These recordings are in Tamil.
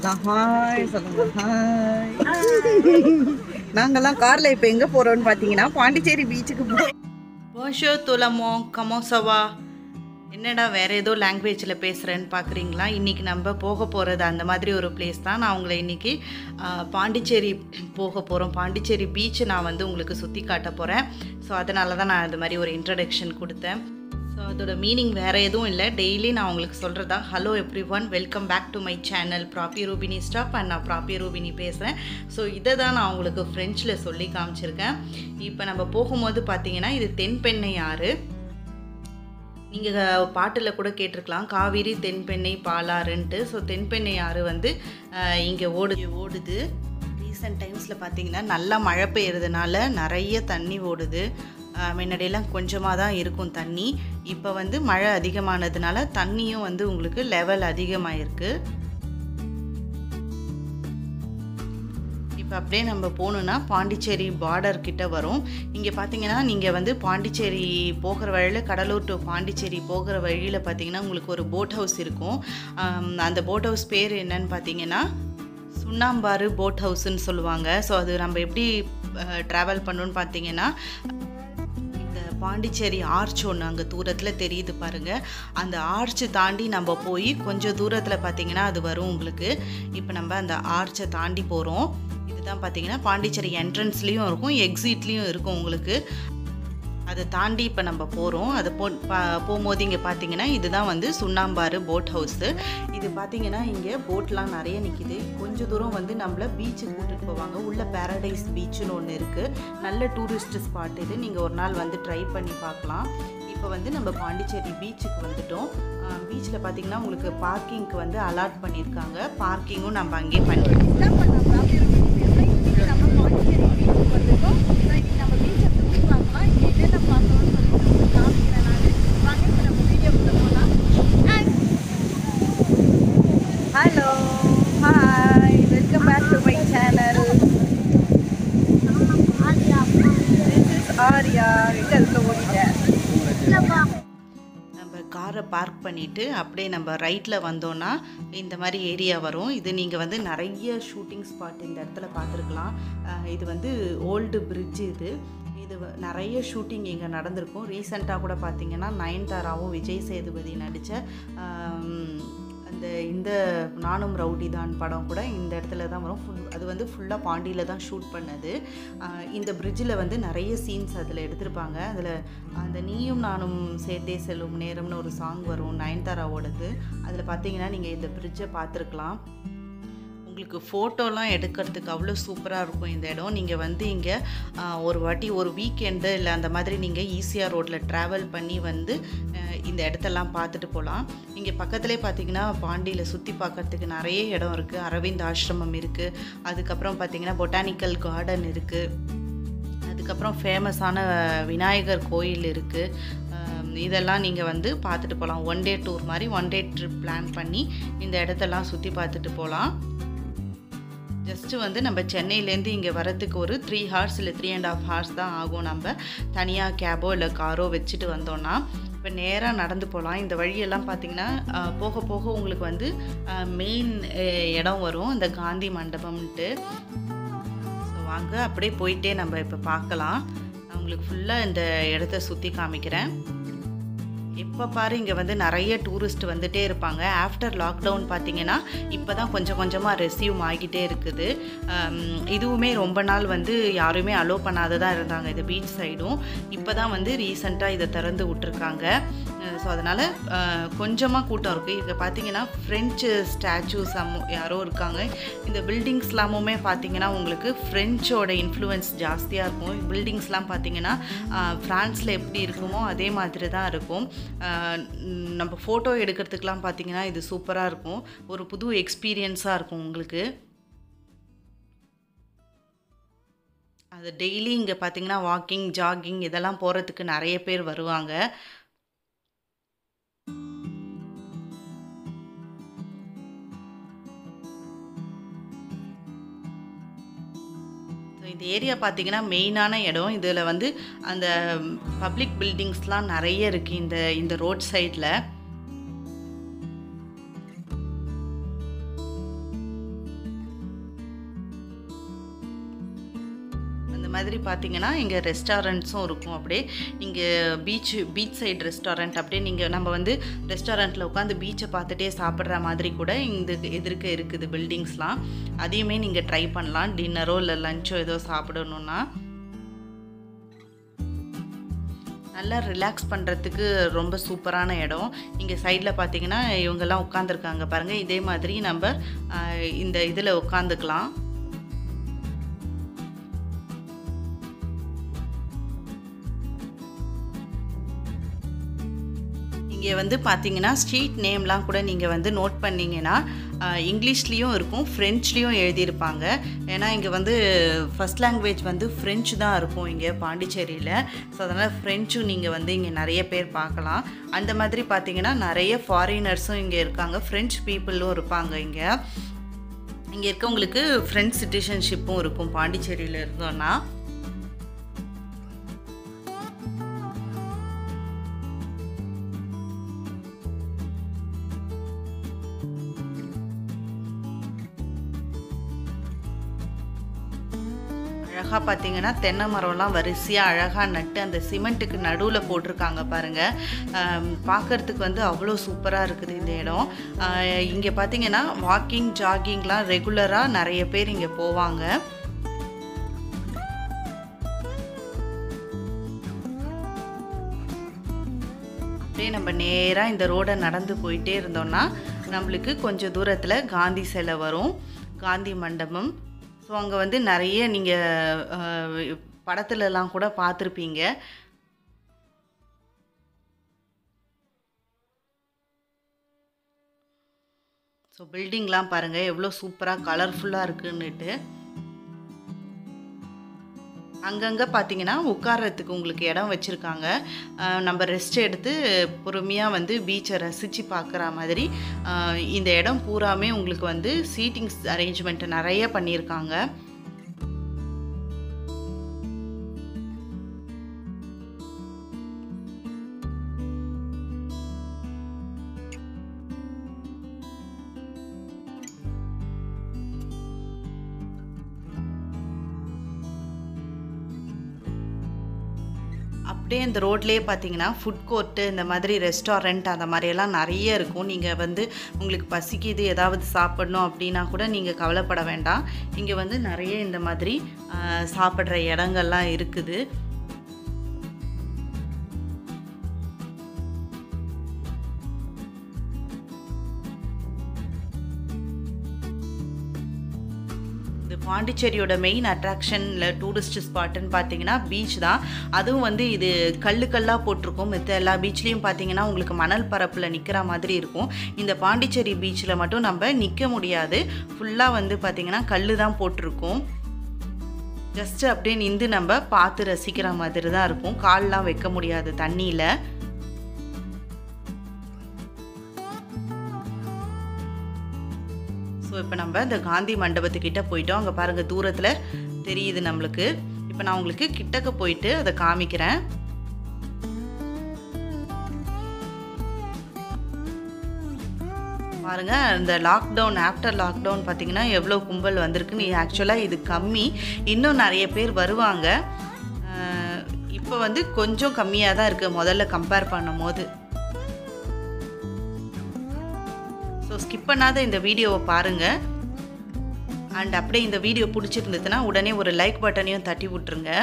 எல்லாம் ஹாய் சொல்லுங்க ஹாய் நாங்கெல்லாம் கார்ல இப்போ எங்க போறோம்னு பார்த்தீங்கன்னா பாண்டிச்சேரி பீச்சுக்கு போறோம் போஷோ துலமோ கமோசவா என்னடா வேற ஏதோ லாங்குவேஜில் பேசுகிறேன்னு பார்க்குறீங்களா இன்றைக்கி நம்ம போக போகிறது அந்த மாதிரி ஒரு பிளேஸ் தான் நான் உங்களை இன்றைக்கி பாண்டிச்சேரி போக போகிறோம் பாண்டிச்சேரி பீச் நான் வந்து உங்களுக்கு சுற்றி காட்ட போகிறேன் ஸோ அதனால தான் நான் இந்த மாதிரி ஒரு இன்ட்ரடக்ஷன் கொடுத்தேன் ஸோ அதோட மீனிங் வேறு எதுவும் இல்லை டெய்லி நான் உங்களுக்கு சொல்கிறதா hello everyone welcome back to my channel ப்ராப்பி ரூபினி ஸ்டாப் அண்ட் நான் ப்ராப்பி ரூபினி பேசுகிறேன் ஸோ இதை தான் நான் உங்களுக்கு ஃப்ரெஞ்சில் சொல்லி காமிச்சிருக்கேன் இப்போ நம்ம போகும்போது பார்த்தீங்கன்னா இது தென்பெண்ணை ஆறு நீங்கள் பாட்டில் கூட கேட்டிருக்கலாம் காவிரி தென்பெண்ணை பாலாறுன்ட்டு ஸோ தென்பெண்ணை ஆறு வந்து இங்கே ஓடு ஓடுது ரீசெண்ட் டைம்ஸில் பார்த்தீங்கன்னா நல்லா மழை பெய்யறதுனால நிறைய தண்ணி ஓடுது அஹ் முன்னாடியெல்லாம் கொஞ்சமாக தான் இருக்கும் தண்ணி இப்போ வந்து மழை அதிகமானதுனால தண்ணியும் வந்து உங்களுக்கு லெவல் அதிகமாயிருக்கு இப்போ அப்படியே நம்ம போகணுன்னா பாண்டிச்சேரி பார்டர் கிட்ட வரும் இங்கே பார்த்தீங்கன்னா நீங்கள் வந்து பாண்டிச்சேரி போகிற வழியில் கடலூர் டு பாண்டிச்சேரி போகிற வழியில் பார்த்தீங்கன்னா உங்களுக்கு ஒரு போட் ஹவுஸ் இருக்கும் ஆம், அந்த போட் ஹவுஸ் பேர் என்னன்னு பார்த்தீங்கன்னா சுண்ணாம்பாறு போட் ஹவுஸ்ன்னு சொல்லுவாங்க ஸோ அது நம்ம எப்படி ட்ராவல் பண்ணணும்னு பார்த்தீங்கன்னா இந்த பாண்டிச்சேரி ஆர்ச் ஒன்று அங்கே தூரத்தில் தெரியுது பாருங்கள் அந்த ஆர்ச் தாண்டி நம்ம போய் கொஞ்சம் தூரத்தில் பார்த்தீங்கன்னா அது வரும் உங்களுக்கு இப்போ நம்ம அந்த ஆர்ச்சை தாண்டி போகிறோம் இதுதான் பார்த்தீங்கன்னா பாண்டிச்சேரி என்ட்ரன்ஸ்லேயும் இருக்கும் எக்ஸிட்லேயும் இருக்கும் உங்களுக்கு அதை தாண்டி இப்போ நம்ம போகிறோம் அதை போ பா போகும்போது இங்கே பார்த்தீங்கன்னா இதுதான் வந்து சுண்ணாம்பாறு போட் ஹவுஸு இது பார்த்தீங்கன்னா இங்கே போட்லாம் நிறைய நிற்கிது கொஞ்சம் தூரம் வந்து நம்மள பீச்சுக்கு கூட்டிகிட்டு போவாங்க உள்ள பேரடைஸ் பீச்சுன்னு ஒன்று இருக்குது நல்ல டூரிஸ்ட் ஸ்பாட் இது நீங்கள் ஒரு நாள் வந்து ட்ரை பண்ணி பார்க்கலாம் இப்போ வந்து நம்ம பாண்டிச்சேரி பீச்சுக்கு வந்துட்டோம் பீச்சில் பார்த்தீங்கன்னா உங்களுக்கு பார்க்கிங்க்கு வந்து அலாட் பண்ணியிருக்காங்க பார்க்கிங்கும் நம்ம அங்கேயே பண்ணி hello hi welcome back to my channel this is Arya எங்க அதுல ஓடிட்டேன் நம்ம காரை பார்க் பண்ணிவிட்டு அப்படியே நம்ம ரைட்டில் வந்தோன்னா இந்த மாதிரி ஏரியா வரும் இது நீங்கள் வந்து நிறைய ஷூட்டிங் ஸ்பாட் இந்த இடத்துல பார்த்துருக்கலாம் அஹ் இது வந்து ஓல்டு பிரிட்ஜ் இது இது வ- நிறைய ஷூட்டிங் இங்கே நடந்திருக்கும் ரீசெண்டாக கூட பார்த்தீங்கன்னா நயன்தாராவும் விஜய் சேதுபதி நடித்த அந்த இந்த நானும் ரவுடி தான் படம் கூட இந்த இடத்துல தான் வரும் ஃபுல் அது வந்து ஃபுல்லாக பாண்டியில் தான் ஷூட் பண்ணது ஆஹ் இந்த பிரிட்ஜில் வந்து நிறைய சீன்ஸ் அதில் எடுத்திருப்பாங்க அதில் அந்த நீயும் நானும் சேர்த்தே செல்லும் நேரம்னு ஒரு சாங் வரும் நயன்தாராவோடது அதில் பார்த்தீங்கன்னா நீங்கள் இந்த பிரிட்ஜை பார்த்துருக்கலாம் உங்களுக்கு ஃபோட்டோலாம் எடுக்கிறதுக்கு அவ்வளோ சூப்பராக இருக்கும் இந்த இடம் நீங்கள் வந்து இங்கே ஒரு வாட்டி ஒரு வீக்கெண்டு இல்லை அந்த மாதிரி நீங்கள் ஈஸியாக ரோட்டில் ட்ராவல் பண்ணி வந்து ஆஹ் இந்த இடத்தெல்லாம் பார்த்துட்டு போகலாம் இங்கே பக்கத்துலேயே பார்த்தீங்கன்னா பாண்டியில் சுற்றி பார்க்கறதுக்கு நிறைய இடம் இருக்குது அரவிந்த் ஆசிரமம் இருக்குது அதுக்கப்புறம் பார்த்தீங்கன்னா பொட்டானிக்கல் கார்டன் இருக்குது அதுக்கப்புறம் ஃபேமஸான விநாயகர் கோயில் இருக்குது இதெல்லாம் நீங்கள் வந்து பார்த்துட்டு போகலாம் ஒன் டே டூர் மாதிரி ஒன் டே ட்ரிப் பிளான் பண்ணி இந்த இடத்தெல்லாம் சுற்றி பார்த்துட்டு போகலாம் ஜஸ்ட்டு வந்து நம்ம சென்னையிலேருந்து இங்கே வரத்துக்கு ஒரு த்ரீ ஹார்ஸ் இல்லை த்ரீ அண்ட் ஆஃப் ஹார்ஸ் தான் ஆகும் நம்ம தனியாக கேபோ இல்லை காரோ வச்சுட்டு வந்தோன்னா இப்போ நேராக நடந்து போகலாம் இந்த வழியெல்லாம் பார்த்தீங்கன்னா அஹ், போக போக உங்களுக்கு வந்து மெயின் இடம் வரும் இந்த காந்தி மண்டபம்ன்ட்டு ஸோ வாங்க அப்படியே போயிட்டே நம்ம இப்போ பார்க்கலாம் நான் உங்களுக்கு ஃபுல்லாக இந்த இடத்த சுற்றி காமிக்கிறேன் எப்போ பாரு இங்கே வந்து நிறைய டூரிஸ்ட் வந்துட்டே இருப்பாங்க ஆஃப்டர் லாக்டவுன் பார்த்தீங்கன்னா இப்போ தான் கொஞ்சம் கொஞ்சமாக ரெசியூம் ஆகிட்டே இருக்குது ஆம், இதுவுமே ரொம்ப நாள் வந்து யாருமே அலோவ் பண்ணாததாக இருந்தாங்க இது பீச் சைடும் இப்போ தான் வந்து ரீசண்டாக இதை திறந்து விட்டுருக்காங்க ஸோ அதனால் கொஞ்சமாக கூட்டம் இருக்குது இங்கே பார்த்தீங்கன்னா ஃப்ரெஞ்சு ஸ்டாச்சூஸ் யாரோ இருக்காங்க இந்த பில்டிங்ஸ்லாமுமே பார்த்தீங்கன்னா உங்களுக்கு ஃப்ரெஞ்சோட இன்ஃப்ளூயன்ஸ் ஜாஸ்தியாக இருக்கும் பில்டிங்ஸ்லாம் பார்த்தீங்கன்னா ஃப்ரான்ஸில் எப்படி இருக்குமோ அதே மாதிரி தான் இருக்கும் ஆஹ் ம், நம்ம ஃபோட்டோ எடுக்கிறதுக்கெலாம் பார்த்தீங்கன்னா இது சூப்பராக இருக்கும் ஒரு புது எக்ஸ்பீரியன்ஸாக இருக்கும் உங்களுக்கு அது டெய்லி இங்கே பார்த்தீங்கன்னா வாக்கிங் ஜாகிங் இதெல்லாம் போகிறதுக்கு நிறைய பேர் வருவாங்க ஸோ இந்த ஏரியா பார்த்தீங்கன்னா மெயினான இடம் இதில் வந்து அந்த பப்ளிக் பில்டிங்ஸ்லாம் நிறைய இருக்குது இந்த இந்த ரோட் சைடில் மாதிரி பார்த்தீங்கன்னா இங்கே ரெஸ்டாரண்ட்ஸும் இருக்கும் அப்படியே இங்கே பீச் பீச் சைடு ரெஸ்டாரண்ட் அப்படியே நீங்கள் நம்ம வந்து ரெஸ்டாரண்ட்டில் உட்காந்து பீச்சை பார்த்துட்டே சாப்பிட்ற மாதிரி கூட இந்த எதிர்க்க இருக்குது பில்டிங்ஸ்லாம் அதையுமே நீங்கள் ட்ரை பண்ணலாம் டின்னரோ இல்லை லஞ்சோ ஏதோ சாப்பிடணுன்னா நல்லா ரிலாக்ஸ் பண்ணுறதுக்கு ரொம்ப சூப்பரான இடம் இங்கே சைடில் பார்த்தீங்கன்னா இவங்கெல்லாம் உட்காந்துருக்காங்க பாருங்கள் இதே மாதிரி நம்ம ஆஹ், இந்த இதில் உட்காந்துக்கலாம் இங்கே வந்து பார்த்தீங்கன்னா ஸ்ட்ரீட் நேம்லாம் கூட நீங்கள் வந்து நோட் பண்ணீங்கன்னா ஆஹ், இங்கிலீஷ்லேயும் இருக்கும் ஃப்ரெஞ்ச்லேயும் எழுதியிருப்பாங்க ஏன்னா இங்கே வந்து ஃபஸ்ட் லாங்குவேஜ் வந்து ஃப்ரெஞ்சு தான் இருக்கும் இங்கே பாண்டிச்சேரியில் ஸோ அதனால் ஃப்ரெஞ்சும் நீங்கள் வந்து இங்கே நிறைய பேர் பார்க்கலாம் அந்த மாதிரி பார்த்தீங்கன்னா நிறைய ஃபாரினர்ஸும் இங்கே இருக்காங்க ஃப்ரெஞ்ச் பீப்புளும் இருப்பாங்க இங்கே இங்கே இருக்கவங்களுக்கு ஃப்ரெண்ட்ஸ் சிட்டிசன்ஷிப்பும் இருக்கும் பாண்டிச்சேரியில் இருந்தோன்னா அழகாக பார்த்தீங்கன்னா தென்னை மரம்லாம் வரிசையாக அழகாக நட்டு அந்த சிமெண்ட்டுக்கு நடுவில் போட்டிருக்காங்க பாருங்கள் பார்க்கறதுக்கு வந்து அவ்வளோ சூப்பராக இருக்குது இந்த இடம் இங்கே பார்த்தீங்கன்னா வாக்கிங் ஜாகிங்லாம் ரெகுலராக நிறைய பேர் இங்கே போவாங்க அப்படியே நம்ம நேராக இந்த ரோடை நடந்து போயிட்டே இருந்தோம்னா நம்மளுக்கு கொஞ்சம் தூரத்தில் காந்தி சிலை வரும் காந்தி மண்டபம் ஸோ அங்கே வந்து நிறைய நீங்கள் படத்துலலாம் கூட பார்த்துருப்பீங்க ஸோ பில்டிங்லாம் பாருங்கள் எவ்வளோ சூப்பராக கலர்ஃபுல்லாக இருக்குன்னுட்டு அங்கங்கே பார்த்தீங்கன்னா உட்கார்றதுக்கு உங்களுக்கு இடம் வச்சுருக்காங்க நம்ம ரெஸ்ட் எடுத்து பொறுமையாக வந்து பீச்சை ரசித்து பார்க்குற மாதிரி அஹ், இந்த இடம் பூராமே உங்களுக்கு வந்து சீட்டிங்ஸ் அரேஞ்ச்மெண்ட் நிறைய பண்ணியிருக்காங்க அப்படியே இந்த ரோட்லேயே பார்த்தீங்கன்னா ஃபுட் கோர்ட்டு இந்த மாதிரி ரெஸ்டாரண்ட் அந்த மாதிரியெல்லாம் நிறைய இருக்கும் நீங்கள் வந்து உங்களுக்கு பசிக்குது ஏதாவது சாப்பிடணும் அப்படின்னா கூட நீங்கள் கவலைப்பட வேண்டாம் இங்கே வந்து நிறைய இந்த மாதிரி ஆஹ், சாப்பிட்ற இடங்கள்லாம் இருக்குது இது பாண்டிச்சேரியோட மெயின் அட்ராக்ஷன் இல்லை டூரிஸ்ட் ஸ்பாட்டுன்னு பார்த்தீங்கன்னா பீச் தான் அதுவும் வந்து இது கல்லு கல்லாக போட்டிருக்கும் மித்த எல்லா பீச்லேயும் பார்த்தீங்கன்னா உங்களுக்கு மணல் பரப்பில் நிற்கிற மாதிரி இருக்கும் இந்த பாண்டிச்சேரி பீச்சில் மட்டும் நம்ம நிற்க முடியாது ஃபுல்லாக வந்து பார்த்தீங்கன்னா கல் தான் போட்டிருக்கும் ஜஸ்ட் அப்படியே நின்று நம்ம பார்த்து ரசிக்கிற மாதிரி தான் இருக்கும் கால்லாம் வைக்க முடியாது தண்ணியில் ஸோ இப்போ நம்ம இந்த காந்தி மண்டபத்துக்கிட்ட போயிட்டோம் அங்கே பாருங்கள் தூரத்தில் தெரியுது நம்மளுக்கு இப்போ நான் உங்களுக்கு கிட்டக்க போயிட்டு அதை காமிக்கிறேன் பாருங்க இந்த லாக்டவுன் ஆஃப்டர் லாக்டவுன் பார்த்தீங்கன்னா எவ்வளோ கும்பல் வந்திருக்குன்னு ஆக்சுவலாக இது கம்மி இன்னும் நிறைய பேர் வருவாங்க அஹ் இப்போ வந்து கொஞ்சம் கம்மியாக தான் இருக்குது முதல்ல கம்பேர் பண்ணும்போது ஸோ ஸ்கிப் பண்ணாத இந்த வீடியோவை பாருங்கள் அண்ட் அப்படியே இந்த வீடியோ பிடிச்சிருந்ததுன்னா உடனே ஒரு லைக் பட்டனையும் தட்டி விட்ருங்க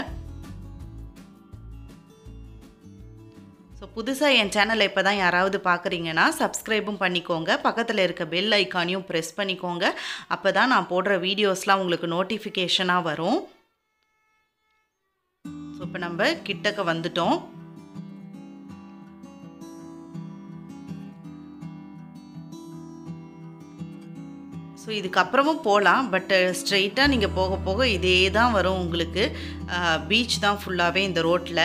ஸோ புதுசாக என் சேனலை இப்போ தான் யாராவது பார்க்குறீங்கன்னா சப்ஸ்கிரைபும் பண்ணிக்கோங்க பக்கத்தில் இருக்க பெல் ஐக்கானையும் ப்ரெஸ் பண்ணிக்கோங்க அப்போ தான் நான் போடுற வீடியோஸ்லாம் உங்களுக்கு நோட்டிஃபிகேஷனாக வரும் ஸோ இப்போ நம்ம கிட்டக்க வந்துட்டோம் ஸோ இதுக்கப்புறமும் போகலாம் பட் ஸ்ட்ரெயிட்டாக நீங்கள் போக போக இதே தான் வரும் உங்களுக்கு பீச் தான் ஃபுல்லாகவே இந்த ரோட்டில்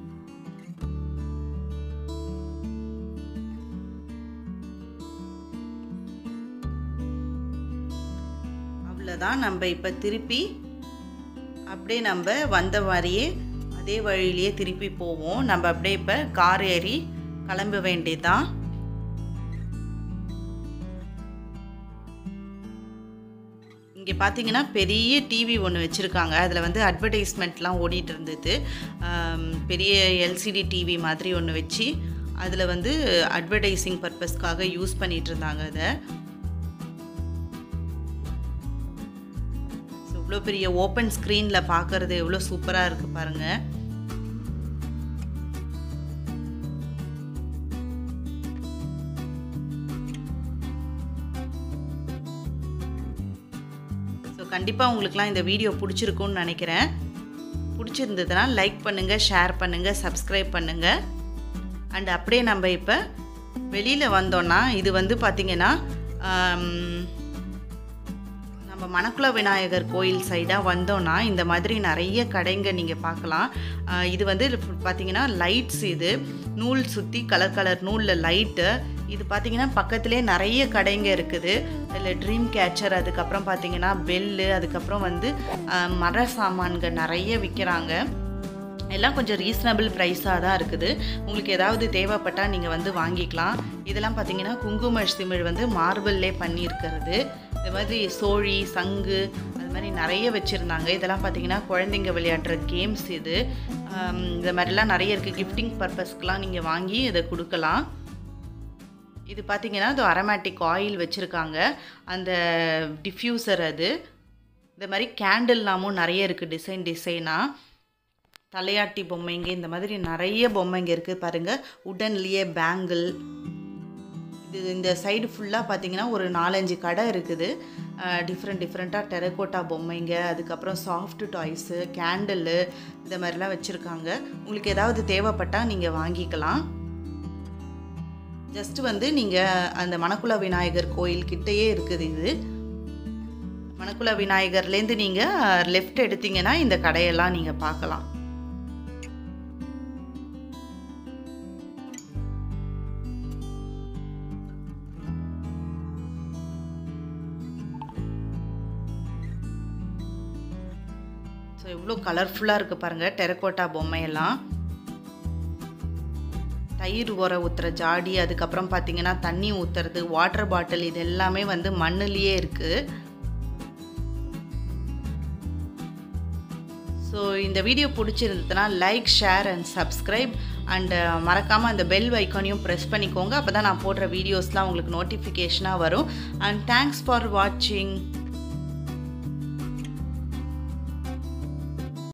அவ்வளோதான் நம்ம இப்போ திருப்பி அப்படியே நம்ம வந்த மாதிரியே அதே வழியிலேயே திருப்பி போவோம் நம்ம அப்படியே இப்போ கார் ஏறி கிளம்ப வேண்டியதுதான் இங்கே பார்த்தீங்கன்னா பெரிய டிவி ஒன்று வச்சுருக்காங்க அதில் வந்து அட்வர்டைஸ்மெண்ட்லாம் ஓடிட்டு இருந்தது ஆம், பெரிய எல்சிடி டிவி மாதிரி ஒன்று வச்சு அதில் வந்து அட்வர்டைஸிங் பர்பஸ்க்காக யூஸ் பண்ணிட்டு இருந்தாங்க அதை ஸோ இவ்வளோ பெரிய ஓப்பன் ஸ்க்ரீனில் பார்க்குறது எவ்வளோ சூப்பராக இருக்குது பாருங்கள் ஸோ கண்டிப்பாக உங்களுக்குலாம் இந்த வீடியோ பிடிச்சிருக்கும்னு நினைக்கிறேன் பிடிச்சிருந்ததுன்னா லைக் பண்ணுங்கள் ஷேர் பண்ணுங்கள் சப்ஸ்கிரைப் பண்ணுங்கள் அண்ட் அப்படியே நம்ம இப்போ வெளியில் வந்தோன்னா இது வந்து பார்த்திங்கன்னா ஆம், நம்ம மணக்குள விநாயகர் கோயில் சைடாக வந்தோன்னா இந்த மாதிரி நிறைய கடைங்க நீங்கள் பார்க்கலாம் ஆஹ் இது வந்து பார்த்தீங்கன்னா லைட்ஸ் இது நூல் சுற்றி கலர் கலர் நூலில் லைட்டு இது பார்த்தீங்கன்னா பக்கத்துலேயே நிறைய கடைங்க இருக்குது இதில் ட்ரீம் கேச்சர் அதுக்கப்புறம் பார்த்தீங்கன்னா பெல்லு அதுக்கப்புறம் வந்து ஆஹ் மர சாமான்கள் நிறைய விற்கிறாங்க எல்லாம் கொஞ்சம் ரீசனபிள் ப்ரைஸாக தான் இருக்குது உங்களுக்கு ஏதாவது தேவைப்பட்டால் நீங்கள் வந்து வாங்கிக்கலாம் இதெல்லாம் பார்த்தீங்கன்னா குங்கும சிமிழ் வந்து மார்பிள்லே பண்ணியிருக்கிறது இது மாதிரி சோழி சங்கு அது மாதிரி நிறைய வச்சுருந்தாங்க இதெல்லாம் பார்த்தீங்கன்னா குழந்தைங்க விளையாடுற கேம்ஸ் இது ஆம், இந்த மாதிரிலாம் நிறைய இருக்குது கிஃப்டிங் பர்பஸ்க்கெலாம் நீங்கள் வாங்கி இதை கொடுக்கலாம் இது பார்த்தீங்கன்னா இது அரோமேட்டிக் ஆயில் வச்சுருக்காங்க அந்த டிஃப்யூசர் அது இந்த மாதிரி கேண்டில்லாமும் நிறைய இருக்குது டிசைன் டிசைனாக தலையாட்டி பொம்மைங்க இந்த மாதிரி நிறைய பொம்மைங்க இருக்குது பாருங்கள் உடன்லேயே பேங்கிள் இது இந்த சைடு ஃபுல்லாக பார்த்தீங்கன்னா ஒரு நாலஞ்சு கடை இருக்குது டிஃப்ரெண்ட் டிஃப்ரெண்ட்டாக டெரகோட்டா பொம்மைங்க அதுக்கப்புறம் சாஃப்ட் டாய்ஸு கேண்டிலு இந்த மாதிரிலாம் வச்சுருக்காங்க உங்களுக்கு ஏதாவது தேவைப்பட்டால் நீங்கள் வாங்கிக்கலாம் ஜஸ்ட் வந்து நீங்கள் அந்த மணக்குள விநாயகர் கோயில் கிட்டேயே இருக்குது இது மணக்குள விநாயகர்லேருந்து நீங்கள் லெஃப்ட் எடுத்தீங்கன்னா இந்த கடையெல்லாம் நீங்கள் பார்க்கலாம் ஸோ எவ்வளோ கலர்ஃபுல்லாக இருக்குது பாருங்கள் டெரக்கோட்டா பொம்மையெல்லாம் தயிர் உர ஊற்றுற ஜாடி அதுக்கப்புறம் பார்த்தீங்கன்னா தண்ணி ஊற்றுறது வாட்டர் பாட்டில் இது எல்லாமே வந்து மண்ணுலேயே இருக்குது ஸோ இந்த வீடியோ பிடிச்சிருந்ததுன்னா like share and subscribe and மறக்காமல் அந்த பெல் ஐக்கானையும் ப்ரெஸ் பண்ணிக்கோங்க அப்போ தான் நான் போடுற வீடியோஸ்லாம் உங்களுக்கு நோட்டிஃபிகேஷனாக வரும் அண்ட் தேங்க்ஸ் ஃபார் வாட்சிங்